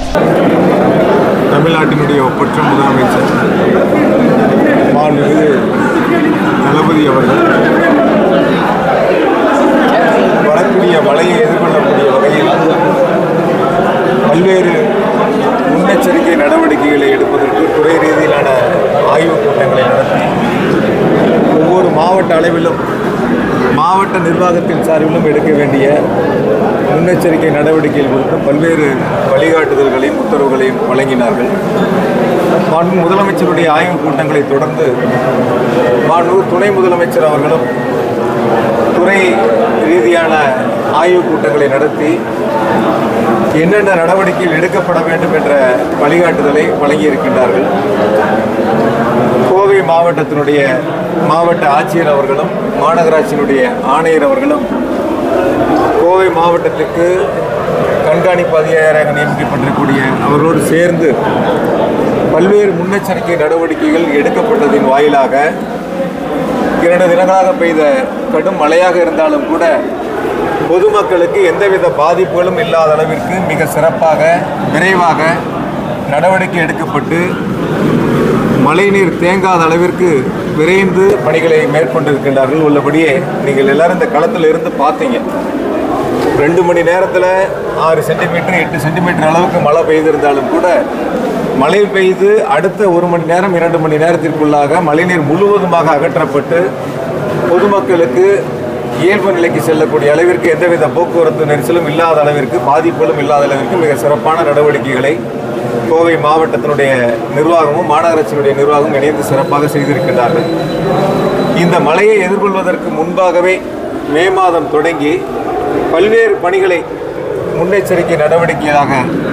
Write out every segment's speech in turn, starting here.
தமிழ்நாட்டினுடைய ஒப்பற்ற முதலமைச்சர் மாண்புமிகு தளபதி அவர்கள் வரக்கூடிய மழையை எதிர்கொள்ளக்கூடிய வகையில் பல்வேறு முன்னெச்சரிக்கை நடவடிக்கைகளை எடுப்பதற்கு துறை ரீதியிலான ஆய்வுக் கூட்டங்களை நடத்தி ஒவ்வொரு மாவட்ட அளவிலும் மாவட்ட நிர்வாகத்தின் சார்பிலும் எடுக்க வேண்டிய முன்னெச்சரிக்கை நடவடிக்கைகள் குறித்து பல்வேறு வழிகாட்டுதல்களையும் உத்தரவுகளையும் வழங்கினார்கள் மாண்பு முதலமைச்சருடைய ஆய்வுக் கூட்டங்களை தொடர்ந்து மாண்பு துணை முதலமைச்சர் அவர்களும் துறை ரீதியான ஆய்வுக் கூட்டங்களை நடத்தி என்னென்ன நடவடிக்கைகள் எடுக்கப்பட வேண்டும் என்ற வழிகாட்டுதலை வழங்கியிருக்கின்றார்கள் கோவை மாவட்டத்தினுடைய மாவட்ட ஆட்சியர் அவர்களும் மாநகராட்சியினுடைய ஆணையர் அவர்களும் கோவை மாவட்டத்திற்கு கண்காணிப்பு அதிகாரியாக நியமிக்கப்பட்டிருக்கக்கூடிய அவர்களோடு சேர்ந்து பல்வேறு முன்னெச்சரிக்கை நடவடிக்கைகள் எடுக்கப்பட்டதின் வாயிலாக இரண்டு தினங்களாக பெய்த கடும் மழையாக இருந்தாலும் கூட பொதுமக்களுக்கு எந்தவித பாதிப்புகளும் இல்லாத அளவிற்கு மிக சிறப்பாக விரைவாக நடவடிக்கை எடுக்கப்பட்டு மழைநீர் தேங்காத அளவிற்கு விரைந்து பணிகளை மேற்கொண்டிருக்கின்றார்கள் உள்ளபடியே நீங்கள் எல்லாரும் இந்த களத்தில் இருந்து பார்த்தீங்க ரெண்டு மணி நேரத்தில் ஆறு சென்டிமீட்டர் எட்டு சென்டிமீட்டர் அளவுக்கு மழை பெய்திருந்தாலும் கூட மழை பெய்து அடுத்த ஒரு மணி நேரம் இரண்டு மணி நேரத்திற்குள்ளாக மழைநீர் முழுவதுமாக அகற்றப்பட்டு பொதுமக்களுக்கு இயல்பு நிலைக்கு செல்லக்கூடிய அளவிற்கு எந்தவித போக்குவரத்து நெரிசலும் இல்லாத அளவிற்கு பாதிப்புகளும் இல்லாத அளவிற்கு மிக சிறப்பான நடவடிக்கைகளை கோவை மாவட்டத்தினுடைய நிர்வாகமும் மாநகராட்சியினுடைய நிர்வாகமும் இணைந்து சிறப்பாக செய்திருக்கிறார்கள் இந்த மழையை எதிர்கொள்வதற்கு முன்பாகவே மே மாதம் தொடங்கி பல்வேறு பணிகளை முன்னெச்சரிக்கை நடவடிக்கையாக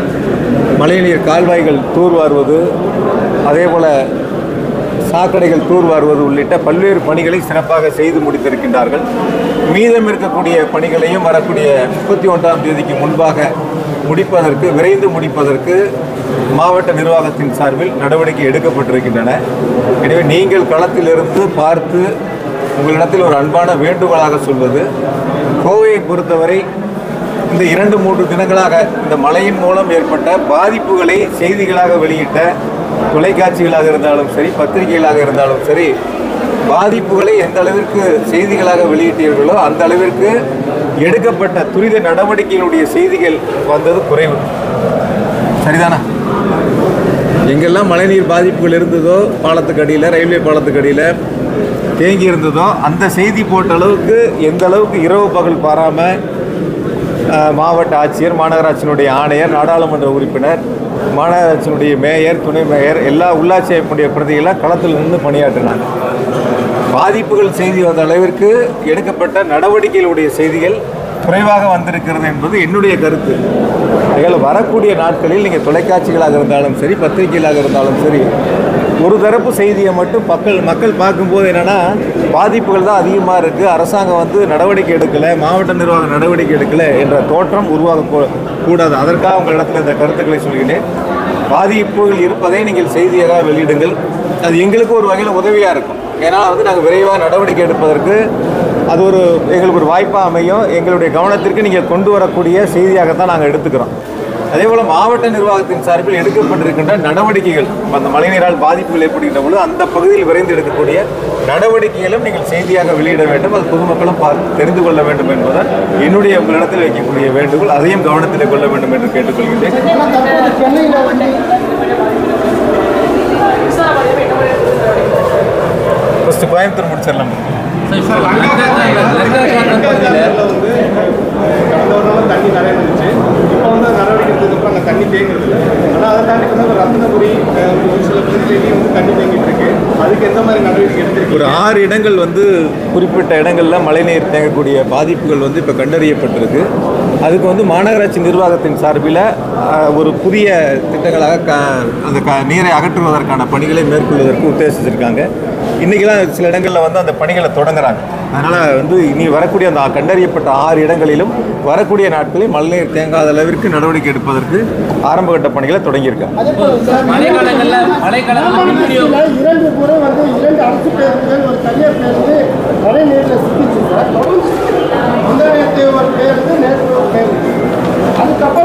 மழைநீர் கால்வாய்கள் தூர்வாருவது அதே போல சாக்கடைகள் தூர்வாருவது உள்ளிட்ட பல்வேறு பணிகளை சிறப்பாக செய்து முடித்திருக்கின்றார்கள் மீதம் இருக்கக்கூடிய பணிகளையும் வரக்கூடிய முப்பத்தி ஒன்றாம் தேதிக்கு முன்பாக முடிப்பதற்கு விரைந்து முடிப்பதற்கு மாவட்ட நிர்வாகத்தின் சார்பில் நடவடிக்கை எடுக்கப்பட்டிருக்கின்றன எனவே நீங்கள் களத்திலிருந்து பார்த்து உங்களிடத்தில் ஒரு அன்பான வேண்டுகோளாக சொல்வது கோவையை பொறுத்தவரை இந்த இரண்டு மூன்று தினங்களாக இந்த மழையின் மூலம் ஏற்பட்ட பாதிப்புகளை செய்திகளாக வெளியிட்ட தொலைக்காட்சிகளாக இருந்தாலும் சரி பத்திரிகைகளாக இருந்தாலும் சரி பாதிப்புகளை எந்த அளவிற்கு செய்திகளாக வெளியிட்டீர்களோ அந்த அளவிற்கு எடுக்கப்பட்ட துரித நடவடிக்கைகளுடைய செய்திகள் வந்தது குறைவு சரிதானா எங்கெல்லாம் மழைநீர் பாதிப்புகள் இருந்ததோ பாலத்துக்கு அடியில் ரயில்வே பாலத்துக்கு அடியில் தேங்கி இருந்ததோ அந்த செய்தி போட்ட அளவுக்கு எந்த அளவுக்கு இரவு பகல் பாராமல் அஹ், மாவட்ட ஆட்சியர் மாநகராட்சியினுடைய ஆணையர் நாடாளுமன்ற உறுப்பினர் மாநகராட்சியினுடைய மேயர் துணை மேயர் எல்லா உள்ளாட்சி அமைப்புடைய பிரதிகளாக களத்தில் நின்று பணியாற்றினாங்க பாதிப்புகள் செய்தி வந்த அளவிற்கு எடுக்கப்பட்ட நடவடிக்கைகளுடைய செய்திகள் குறைவாக வந்திருக்கிறது என்பது என்னுடைய கருத்து அதில் வரக்கூடிய நாட்களில் நீங்கள் தொலைக்காட்சிகளாக இருந்தாலும் சரி பத்திரிகைகளாக இருந்தாலும் சரி ஒரு தரப்பு செய்தியை மட்டும் மக்கள் மக்கள் பார்க்கும்போது என்னென்னா பாதிப்புகள் தான் அதிகமாக இருக்குது அரசாங்கம் வந்து நடவடிக்கை எடுக்கலை மாவட்ட நிர்வாகம் நடவடிக்கை எடுக்கலை என்ற தோற்றம் உருவாக கூ- கூடாது அதற்காக உங்களிடத்தில் இந்த கருத்துக்களை சொல்கிறேன் பாதிப்புகள் இருப்பதை நீங்கள் செய்தியாக வெளியிடுங்கள் அது எங்களுக்கு ஒரு வகையில் உதவியாக இருக்கும் ஏன்னா வந்து நாங்கள் விரைவாக நடவடிக்கை எடுப்பதற்கு அது ஒரு எங்களுக்கு ஒரு வாய்ப்பாக அமையும் எங்களுடைய கவனத்திற்கு நீங்கள் கொண்டு வரக்கூடிய செய்தியாகத்தான் நாங்கள் எடுத்துக்கிறோம் அதே போல் மாவட்ட நிர்வாகத்தின் சார்பில் எடுக்கப்பட்டிருக்கின்ற நடவடிக்கைகள் அந்த மழைநீரால் பாதிப்புகள் ஏற்படுகின்ற பொழுது அந்த பகுதியில் விரைந்து எடுக்கக்கூடிய நடவடிக்கைகளும் நீங்கள் செய்தியாக வெளியிட வேண்டும் அது பொதுமக்களும் பார்த்து தெரிந்து கொள்ள வேண்டும் என்பதால் என்னுடைய உங்களிடத்தில் வைக்கக்கூடிய வேண்டுகோள் அதையும் கவனத்தில் கொள்ள வேண்டும் என்று கேட்டுக்கொள்கின்றேன் ஏன்னா தற்போது சென்னையில் வந்து ஃபஸ்ட்டு கோயம்புத்தூர் முடிச்சிடலாம் லங்காச்சாரில் வந்து கடந்த ஒரு நாள் தண்ணி நிறைய இருந்துச்சு இப்போ வந்து நடவடிக்கை எடுத்ததுக்கப்புறம் அங்கே தண்ணி தேங்குறது இல்லை ஆனால் அதை தாண்டி வந்து ரத்னபுரி அஹ், ஒரு சில பகுதியிலேயும் வந்து தண்ணி தேங்கிட்டு இருக்கு அதுக்கு எந்த மாதிரி நடவடிக்கை எடுத்திருக்கீங்க ஒரு ஆறு இடங்கள் வந்து குறிப்பிட்ட இடங்களில் மழைநீர் தேங்கக்கூடிய பாதிப்புகள் வந்து இப்போ கண்டறியப்பட்டிருக்கு அதுக்கு வந்து மாநகராட்சி நிர்வாகத்தின் சார்பில் அஹ், ஒரு புதிய திட்டங்களாக க அந்த க நீரை அகற்றுவதற்கான பணிகளை மேற்கொள்வதற்கு உத்தேசிச்சிருக்காங்க இன்றைக்கெல்லாம் சில இடங்களில் வந்து அந்த பணிகளை தொடங்குறாங்க அதனால் வந்து இனி வரக்கூடிய அந்த கண்டறியப்பட்ட ஆறு இடங்களிலும் வரக்கூடிய நாட்களில் மழைநீர் தேங்காத அளவிற்கு நடவடிக்கை எடுப்பதற்கு ஆரம்பகட்ட பணிகளை தொடங்கியிருக்காங்க அதே போல சார் மழைக்காலங்கள்ல மழைக்காலங்கள்ல மின் விநியோகம் மாநகராட்சியில் இரண்டு முறை வந்து இரண்டு அரசு பேருந்துகள் ஒரு தனியார் பேருந்து மழை நீரில் சிக்கிச்சு சார் தொடர்ந்து முந்தாயத்து ஒரு பேருந்து நேற்று ஒரு பேருந்து அதுக்கப்புறம் வந்து அந்த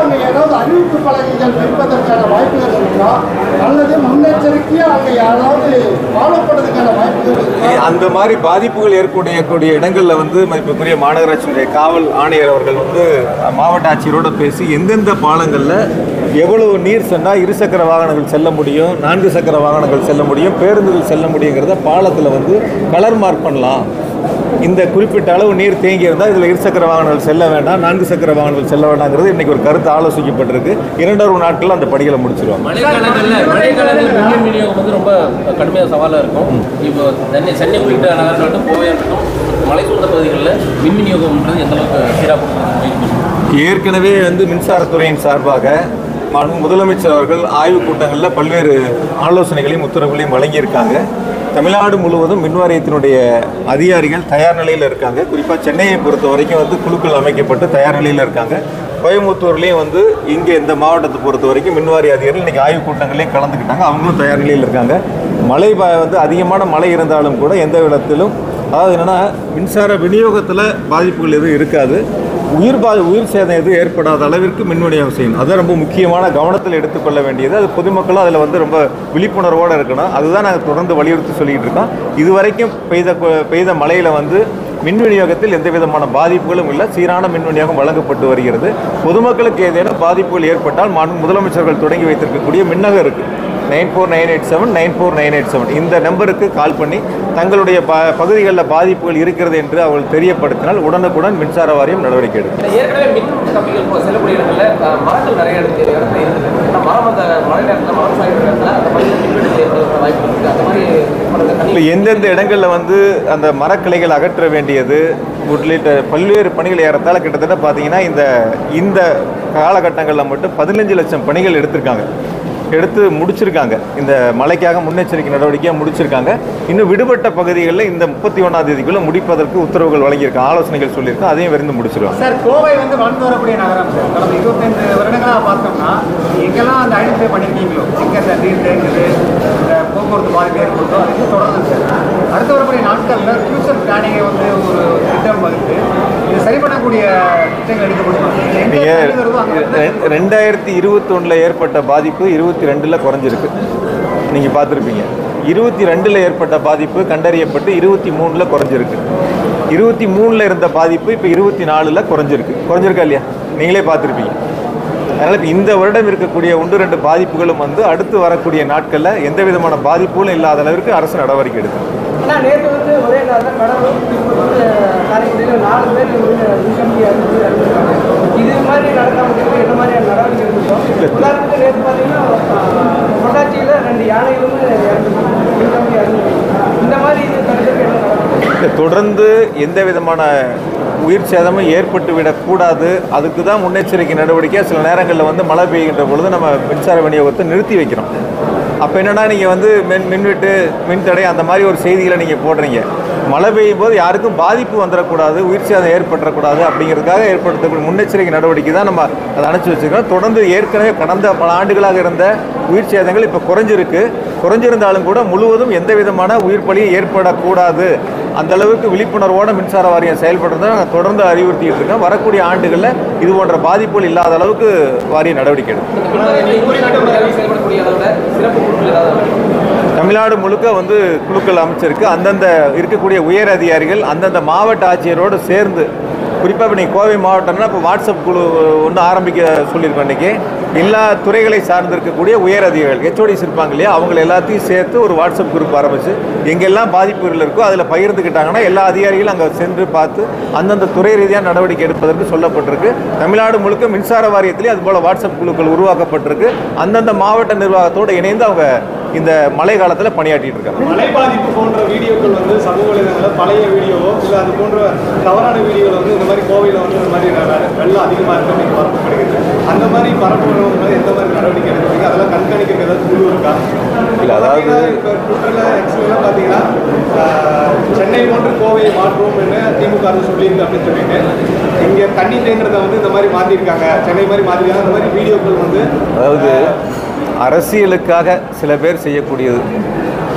அங்கே ஏதாவது அறிவிப்பு பலகைகள் வைப்பதற்கான வாய்ப்புகள் இருக்கா அல்லது முன்னெச்சரிக்கையாக அங்கே யாராவது ஃபாலோ பண்ணுறதுக்கான வாய்ப்புகள் இருக்கா அந்த மாதிரி பாதிப்புகள் ஏற்படக்கூடிய இடங்கள்ல வந்து மதிப்புக்குரிய மாநகராட்சியினுடைய காவல் ஆணையர் அவர்கள் வந்து மாவட்ட ஆட்சியரோட பேசி எந்தெந்த பாலங்கள்ல எவ்வளவு நீர் சென்றா இருசக்கர வாகனங்கள் செல்ல முடியும் நான்கு சக்கர வாகனங்கள் செல்ல முடியும் பேருந்துகள் செல்ல முடியுங்கிறத பாலத்தில் வந்து கலர் மார்க் பண்ணலாம் இந்த குறிப்பிட்ட அளவு நீர் தேங்கி இருந்தால் இதில் இருசக்கர வாகனங்கள் செல்ல வேண்டாம் நான்கு சக்கர வாகனங்கள் செல்ல வேண்டாங்கிறது இன்னைக்கு ஒரு கருத்து ஆலோசிக்கப்பட்டிருக்கு இரண்டொரு நாட்களில் அந்த பணிகளை முடிச்சிருவாங்க மழைக்காலங்களில் மழைக்காலங்களில் மின்மின் விநியோகம் வந்து ரொம்ப கடுமையாக சவாலாக இருக்கும் இப்போ சென்னை சென்னை உள்ளிட்ட நகரங்கள் வந்து கோவையாக இருக்கட்டும் மலை சூழ்ந்த பகுதிகளில் மின் விநியோகம்ன்றது எந்த அளவுக்கு சீராக முயற்சி ஏற்கனவே வந்து மின்சாரத்துறையின் சார்பாக மாண்பு முதலமைச்சர் அவர்கள் ஆய்வுக் கூட்டங்களில் பல்வேறு ஆலோசனைகளையும் உத்தரவுகளையும் வழங்கியிருக்காங்க தமிழ்நாடு முழுவதும் மின் வாரியத்தினுடைய அதிகாரிகள் தயார் நிலையில் இருக்காங்க குறிப்பாக சென்னையை பொறுத்த வரைக்கும் வந்து குழுக்கள் அமைக்கப்பட்டு தயார் நிலையில் இருக்காங்க கோயம்புத்தூர்லேயும் வந்து இங்கே இந்த மாவட்டத்தை பொறுத்த வரைக்கும் மின்வாரிய அதிகாரிகள் இன்றைக்கி ஆய்வுக் கூட்டங்களையும் கலந்துக்கிட்டாங்க அவங்களும் தயார் நிலையில் இருக்காங்க மழை ப- வந்து அதிகமான மழை இருந்தாலும் கூட எந்த விதத்திலும் அதாவது என்னென்னா மின்சார விநியோகத்தில் பாதிப்புகள் எதுவும் இருக்காது உயிர் பா உயிர் சேதம் எதுவும் ஏற்படாத அளவிற்கு மின் விநியோகம் செய்யணும் அதுதான் ரொம்ப முக்கியமான கவனத்தில் எடுத்துக்கொள்ள வேண்டியது அது பொதுமக்களும் அதில் வந்து ரொம்ப விழிப்புணர்வோடு இருக்கணும் அதுதான் நாங்கள் தொடர்ந்து வலியுறுத்தி சொல்லிக்கிட்டு இருக்கோம் இதுவரைக்கும் பெய்த கொ- பெய்த மழையில் வந்து மின் விநியோகத்தில் எந்த விதமான பாதிப்புகளும் இல்லை சீரான மின் விநியோகம் வழங்கப்பட்டு வருகிறது பொதுமக்களுக்கு ஏதேனும் பாதிப்புகள் ஏற்பட்டால் மாண்பு முதலமைச்சர்கள் தொடங்கி வைத்திருக்கக்கூடிய மின்னகம் இருக்குது nine four nine eight seven nine four nine eight seven இந்த நம்பருக்கு கால் பண்ணி தங்களுடைய ப பகுதிகளில் பாதிப்புகள் இருக்கிறது என்று அவர்கள் தெரியப்படுத்தினால் உடனுக்குடன் மின்சார வாரியம் நடவடிக்கை எடுக்கும் ஏற்கனவே மின் கம்பிகள் இப்போ செல்லக்கூடிய இடங்கள்ல அஹ், மரங்கள் நிறைய இடத்துல இடத்துல இருக்குது ஆனால் மரம் அந்த மழை நேரத்தில் மரம் சாய்ந்த இடத்துல அந்த பகுதியில் மின்வெட்டு ஏற்படுற வாய்ப்பு இருக்குது அந்த மாதிரி அந்த தண்ணி இல்லை எந்தெந்த இடங்களில் வந்து அந்த மரக்கிளைகள் அகற்ற வேண்டியது உள்ளிட்ட பல்வேறு பணிகள் ஏறத்தாழ கிட்டத்தட்ட பார்த்தீங்கன்னா இந்த இந்த காலகட்டங்களில் மட்டும் பதினஞ்சு லட்சம் பணிகள் எடுத்திருக்காங்க எடுத்து முடிச்சிருக்காங்க இந்த மழைக்காக முன்னெச்சரிக்கை நடவடிக்கையாக முடிச்சிருக்காங்க இன்னும் விடுபட்ட பகுதிகளில் இந்த முப்பத்தி ஒன்றாம் தேதிக்குள்ளே முடிப்பதற்கு உத்தரவுகள் வழங்கியிருக்காங்க ஆலோசனைகள் சொல்லியிருக்கோம் அதையும் விரைந்து முடிச்சிருவாங்க சார் கோவை வந்து வளர்ந்து வரக்கூடிய நகரம் சார் கடந்த இருபத்தைந்து வருடங்களாக பார்த்தோம்னா எங்கெல்லாம் அந்த ஐடென்டிஃபை பண்ணியிருக்கீங்களோ எங்கே இந்த நீர் தேங்குது இந்த போக்குவரத்து பாதிப்பு ஏற்படுதோ அதுக்கு தொடர்ந்து சார் அடுத்து வரக்கூடிய நாட்களில் ஃபியூச்சர் பிளானிங்கை வந்து ஒரு திட்டம் வகுத்து இது சரி பண்ணக்கூடிய திட்டங்கள் எடுக்கப்படுமா எங்கே நீங்கள் தண்ணி வருதோ அங்கே வந்து ரெண்டாயிரத்தி இருபத்தொன்னில் ஏற்பட்ட பாதிப்பு இருபத்தி ரெண்டில் குறைஞ்சிருக்கு நீங்கள் பார்த்துருப்பீங்க இருபத்தி ரெண்டில் ஏற்பட்ட பாதிப்பு கண்டறியப்பட்டு இருபத்தி மூணில் குறைஞ்சிருக்கு இருபத்தி மூணில் இருந்த பாதிப்பு இப்போ இருபத்தி நாலில் குறைஞ்சிருக்கு குறைஞ்சிருக்கா இல்லையா நீங்களே பார்த்துருப்பீங்க அதனால் இப்போ இந்த வருடம் இருக்கக்கூடிய ஒன்று ரெண்டு பாதிப்புகளும் வந்து அடுத்து வரக்கூடிய நாட்களில் எந்த விதமான பாதிப்புகளும் இல்லாத அளவிற்கு அரசு நடவடிக்கை எடுக்கும் ஆனால் நேற்று வந்து ஒரே நாளில் கடலூர் திருப்பூர் வந்து காரைக்குடியில் நாலு பேர் வந்து இன்கம்பி அறிவிச்சு அறிவிச்சிருக்காங்க இது மாதிரி நடக்காமல் இருக்க என்ன மாதிரியான நடவடிக்கை எடுத்துட்டோம் உதாரணத்துக்கு நேற்று பார்த்தீங்கன்னா ஆஹ், பொள்ளாச்சியில் ரெண்டு யானைகளும் இன்கம்பி அறிவிச்சு இந்த மாதிரி இது தடுக்கிறதுக்கு என்ன நடவடிக்கை இல்லை, தொடர்ந்து எந்த விதமான உயிர் சேதமும் ஏற்பட்டு விடக்கூடாது அதுக்கு தான் முன்னெச்சரிக்கை நடவடிக்கை சில நேரங்களில் வந்து மழை பெய்கின்ற பொழுது நம்ம மின்சார விநியோகத்தை நிறுத்தி வைக்கிறோம் அப்போ என்னென்னா நீங்கள் வந்து மின் மின்வெட்டு மின்தடை அந்த மாதிரி ஒரு செய்திகளை நீங்கள் போடுறீங்க மழை பெய்யும் போது யாருக்கும் பாதிப்பு வந்துடக்கூடாது உயிர் சேதம் ஏற்பட்டுறக்கூடாது அப்படிங்கிறதுக்காக ஏற்படுத்தக்கூடிய முன்னெச்சரிக்கை நடவடிக்கை தான் நம்ம அதை அணைச்சி வச்சுருக்கோம் தொடர்ந்து ஏற்கனவே கடந்த பல ஆண்டுகளாக இருந்த உயிர் சேதங்கள் இப்போ குறைஞ்சிருக்கு குறைஞ்சிருந்தாலும் கூட முழுவதும் எந்த விதமான உயிர் பலியும் ஏற்படக்கூடாது அந்த அளவுக்கு விழிப்புணர்வோட மின்சார வாரியம் செயல்படுறதை நாங்கள் தொடர்ந்து அறிவுறுத்திட்டு இருக்கோம் வரக்கூடிய ஆண்டுகளில் இது போன்ற பாதிப்புகள் இல்லாத அளவுக்கு வாரியம் நடவடிக்கை எடுக்கும் இந்த மின்வாரியத்தில் தமிழ்நாட்டு முறையில் செயல்படக்கூடிய அளவில் சிறப்பு குழுக்கள் ஏதாவது அமைக்கணும். தமிழ்நாடு முழுக்க வந்து குழுக்கள் அமைச்சிருக்கு அந்தந்த இருக்கக்கூடிய உயர் அதிகாரிகள் அந்தந்த மாவட்ட ஆட்சியரோடு சேர்ந்து குறிப்பாக இப்போ நீங்கள் கோவை மாவட்டம்னா இப்போ வாட்ஸ்அப் குழு ஒன்று ஆரம்பிக்க சொல்லியிருக்கோம் இன்றைக்கி எல்லா துறைகளை சார்ந்திருக்கக்கூடிய உயர் அதிகாரிகள் ஹெச்ஓடிஸ் இருப்பாங்க இல்லையா அவங்களை எல்லாத்தையும் சேர்த்து ஒரு வாட்ஸ்அப் குரூப் ஆரம்பித்து எங்கெல்லாம் பாதிப்புகள் இருக்கோ அதில் பகிர்ந்துக்கிட்டாங்கன்னா எல்லா அதிகாரிகளும் அங்கே சென்று பார்த்து அந்தந்த துறை ரீதியாக நடவடிக்கை எடுப்பதற்கு சொல்லப்பட்டிருக்கு தமிழ்நாடு முழுக்க மின்சார வாரியத்திலே அதுபோல் வாட்ஸ்அப் குழுக்கள் உருவாக்கப்பட்டிருக்கு அந்தந்த மாவட்ட நிர்வாகத்தோடு இணைந்து அவங்க இந்த மழை காலத்தில் பணியாற்றிட்டு இருக்காங்க மழை பாதிப்பு போன்ற வீடியோக்கள் வந்து சமூக வலைதளங்களில் பழைய வீடியோவோ இல்லை அது போன்ற தவறான வீடியோவில் வந்து இந்த மாதிரி கோவையில் வந்து இந்த மாதிரி வெ- வெள்ளம் அதிகமாக இருக்கு அப்படின்னு பரப்பப்படுகிறது அந்த மாதிரி பரப்புறவங்க எந்த மாதிரி நடவடிக்கை எடுக்கிறீங்க அதெல்லாம் கண்காணிக்க ஏதாவது குழு இருக்கா இல்ல, அதாவது- இப்போ ட்விட்டரில் எக்ஸ்லாம் பார்த்தீங்கன்னா ஆஹ், சென்னை போன்று கோவையை மாற்றுவோம்னு திமுக அரசு சொல்லியிருக்கு அப்படின்னு சொல்லிட்டு இங்கே தண்ணி தேங்குறத வந்து இந்த மாதிரி மாற்றிருக்காங்க சென்னை மாதிரி மாற்றிருக்காங்க அந்த மாதிரி வீடியோக்கள் வந்து அதாவது அரசியலுக்காக சில பேர் செய்யக்கூடியது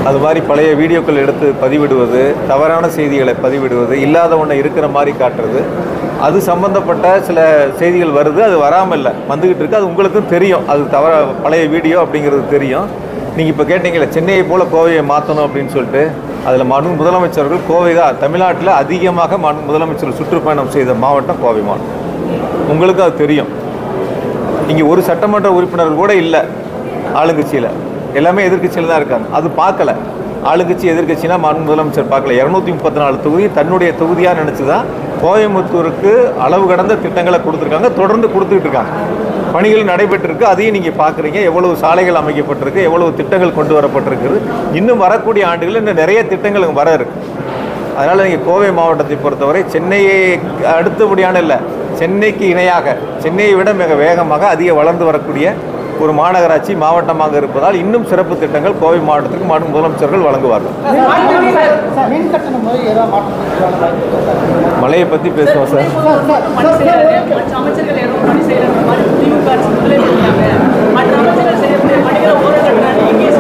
அது மாதிரி பழைய வீடியோக்கள் எடுத்து பதிவிடுவது தவறான செய்திகளை பதிவிடுவது இல்லாத ஒன்றை இருக்கிற மாதிரி காட்டுறது அது சம்பந்தப்பட்ட சில செய்திகள் வருது அது வராமல் இல்லை வந்துக்கிட்டு இருக்கு அது உங்களுக்கும் தெரியும் அது தவற பழைய வீடியோ அப்படிங்கிறது தெரியும் நீங்கள் இப்போ கேட்டீங்களே சென்னையை போல் கோவையை மாற்றணும் அப்படின்னு சொல்லிட்டு அதில் மனு முதலமைச்சர்கள் கோவை தான் தமிழ்நாட்டில் அதிகமாக மனு முதலமைச்சர்கள் சுற்றுப்பயணம் செய்த மாவட்டம் கோவை மாவட்டம் உங்களுக்கும் அது தெரியும் இங்கே ஒரு சட்டமன்ற உறுப்பினர் கூட இல்லை ஆளுங்கட்சியில் எல்லாமே எதிர்க்கட்சியில் தான் இருக்காங்க அது பார்க்கல ஆளுங்கட்சி எதிர்க்கட்சினா மாண்பு முதலமைச்சர் பார்க்கல இரநூத்தி முப்பத்தி நாலு தொகுதி தன்னுடைய தொகுதியாக நினச்சி தான் கோயம்புத்தூருக்கு அளவு கடந்த திட்டங்களை கொடுத்துருக்காங்க தொடர்ந்து கொடுத்துக்கிட்டு இருக்காங்க பணிகள் நடைபெற்றிருக்கு அதையும் நீங்கள் பார்க்குறீங்க எவ்வளவு சாலைகள் அமைக்கப்பட்டிருக்கு எவ்வளவு திட்டங்கள் கொண்டு வரப்பட்டிருக்குது இன்னும் வரக்கூடிய ஆண்டுகளில் இன்னும் நிறைய திட்டங்கள் வர இருக்கு அதனால் நீங்கள் கோவை மாவட்டத்தை பொறுத்தவரை சென்னையை அடுத்தபடியான இல்லை சென்னைக்கு இணையாக சென்னையை விட மிக வேகமாக அதிக வளர்ந்து வரக்கூடிய ஒரு மாநகராட்சி மாவட்டமாக இருப்பதால் இன்னும் சிறப்பு திட்டங்கள் கோவை மாவட்டத்திற்கு மாநில முதலமைச்சர்கள் வழங்குவார்கள் சார் மின் கட்டணம் முறை ஏதாவது மாற்றத்துக்கான வாய்ப்பு இருக்கா சார்? மலையை பற்றி பேசுவோம் சார் பணி செய்யறாரு மற்ற அமைச்சர்கள் யாரும் பணி செய்யற மாதிரி திமுக அரசு முதலில் இருக்காங்க மற்ற அமைச்சர்கள் செய்யக்கூடிய பணிகளை ஓரங்கட்டுறாங்க இங்கேஸ்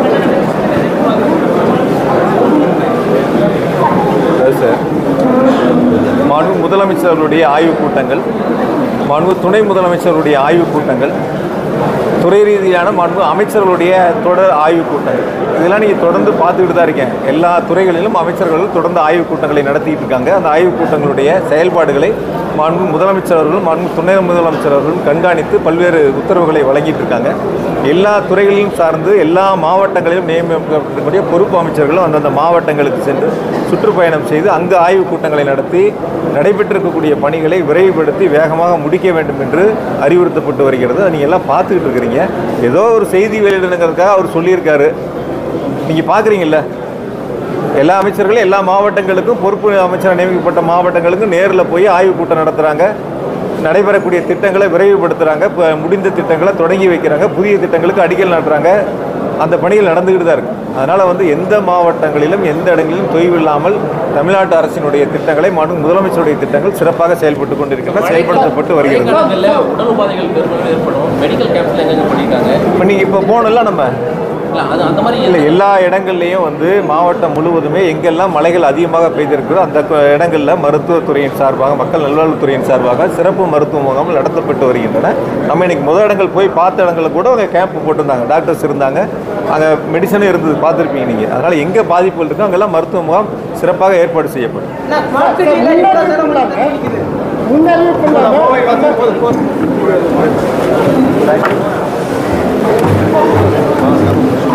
அதாவது சார் மாண்பு முதலமைச்சர்களுடைய ஆய்வுக் கூட்டங்கள் மாண்பு துணை முதலமைச்சருடைய ஆய்வுக் கூட்டங்கள் துறை ரீதியான மாண்பு அமைச்சர்களுடைய தொடர் ஆய்வுக் கூட்டங்கள் இதெல்லாம் நீங்கள் தொடர்ந்து பார்த்துக்கிட்டு தான் இருக்கேன் எல்லா துறைகளிலும் அமைச்சர்கள் தொடர்ந்து ஆய்வுக் கூட்டங்களை நடத்திட்டு இருக்காங்க அந்த ஆய்வுக் கூட்டங்களுடைய செயல்பாடுகளை மாண்பு முதலமைச்சர் அவர்களும் மாண்பு துணை முதலமைச்சர் அவர்களும் கண்காணித்து பல்வேறு உத்தரவுகளை வழங்கிட்டு இருக்காங்க எல்லா துறைகளிலும் சார்ந்து எல்லா மாவட்டங்களிலும் நியமிக்கப்படக்கூடிய பொறுப்பு அமைச்சர்களும் அந்தந்த மாவட்டங்களுக்கு சென்று சுற்றுப்பயணம் செய்து அங்கு ஆய்வுக் கூட்டங்களை நடத்தி நடைபெற்றிருக்கக்கூடிய பணிகளை விரைவுபடுத்தி வேகமாக முடிக்க வேண்டும் என்று அறிவுறுத்தப்பட்டு வருகிறது அதை நீங்கள் எல்லாம் பார்த்துக்கிட்டு இருக்கிறீங்க ஏதோ ஒரு செய்தி வெளியிடணுங்கிறதுக்காக அவர் சொல்லியிருக்காரு நீங்கள் பார்க்குறீங்கல்ல எல்லா அமைச்சர்களும் எல்லா மாவட்டங்களுக்கும் பொறுப்பு அமைச்சர் நியமிக்கப்பட்ட மாவட்டங்களுக்கும் நேரில் போய் ஆய்வுக் கூட்டம் நடத்துகிறாங்க நடைபெறக்கூடிய திட்டங்களை விரைவுபடுத்துகிறாங்க இப்போ முடிந்த திட்டங்களை தொடங்கி வைக்கிறாங்க புதிய திட்டங்களுக்கு அடிக்கல் நாட்டுறாங்க அந்த பணிகள் நடந்துக்கிட்டு தான் இருக்குது அதனால் வந்து எந்த மாவட்டங்களிலும் எந்த இடங்களிலும் தொய்வு இல்லாமல் தமிழ்நாட்டு அரசினுடைய திட்டங்களை மாண்பு முதலமைச்சருடைய திட்டங்கள் சிறப்பாக செயல்பட்டு கொண்டிருக்கின்றன செயல்படுத்தப்பட்டு வருகிறது மழைக்காலங்களில் உடல் உபாதைகள் பெரும்பாலும் ஏற்படும் மெடிக்கல் கேம்ப்ல எங்கெங்க பண்ணியிருக்காங்க இப்போ நீங்கள் இப்போ போனோம்ல நம்ம இல்லை அது அந்த மாதிரி இல்லை எல்லா இடங்கள்லையும் வந்து மாவட்டம் முழுவதுமே எங்கெல்லாம் மழைகள் அதிகமாக பெய்திருக்கிறோ அந்த கு- இடங்கள்ல மருத்துவத்துறையின் சார்பாக மக்கள் நல்வாழ்வுத்துறையின் சார்பாக சிறப்பு மருத்துவ முகாம்கள் நடத்தப்பட்டு வருகின்றன நம்ம இன்னைக்கு முதல் இடங்கள் போய் பார்த்த இடங்களில் கூட அவங்க கேம்ப் போட்டிருந்தாங்க டாக்டர்ஸ் இருந்தாங்க அங்கே மெடிசனும் இருந்தது பார்த்துருப்பீங்க நீங்கள் அதனால் எங்கே பாதிப்புகள் இருக்கோ அங்கெல்லாம் மருத்துவ முகாம் சிறப்பாக ஏற்பாடு செய்யப்படும் ஸ்மார்ட் சிட்டியில் எவ்வளோ நேரம் உங்களுக்கு முன்னறிவிப்புள்ளாக கோவை வந்து போதும், போதும்.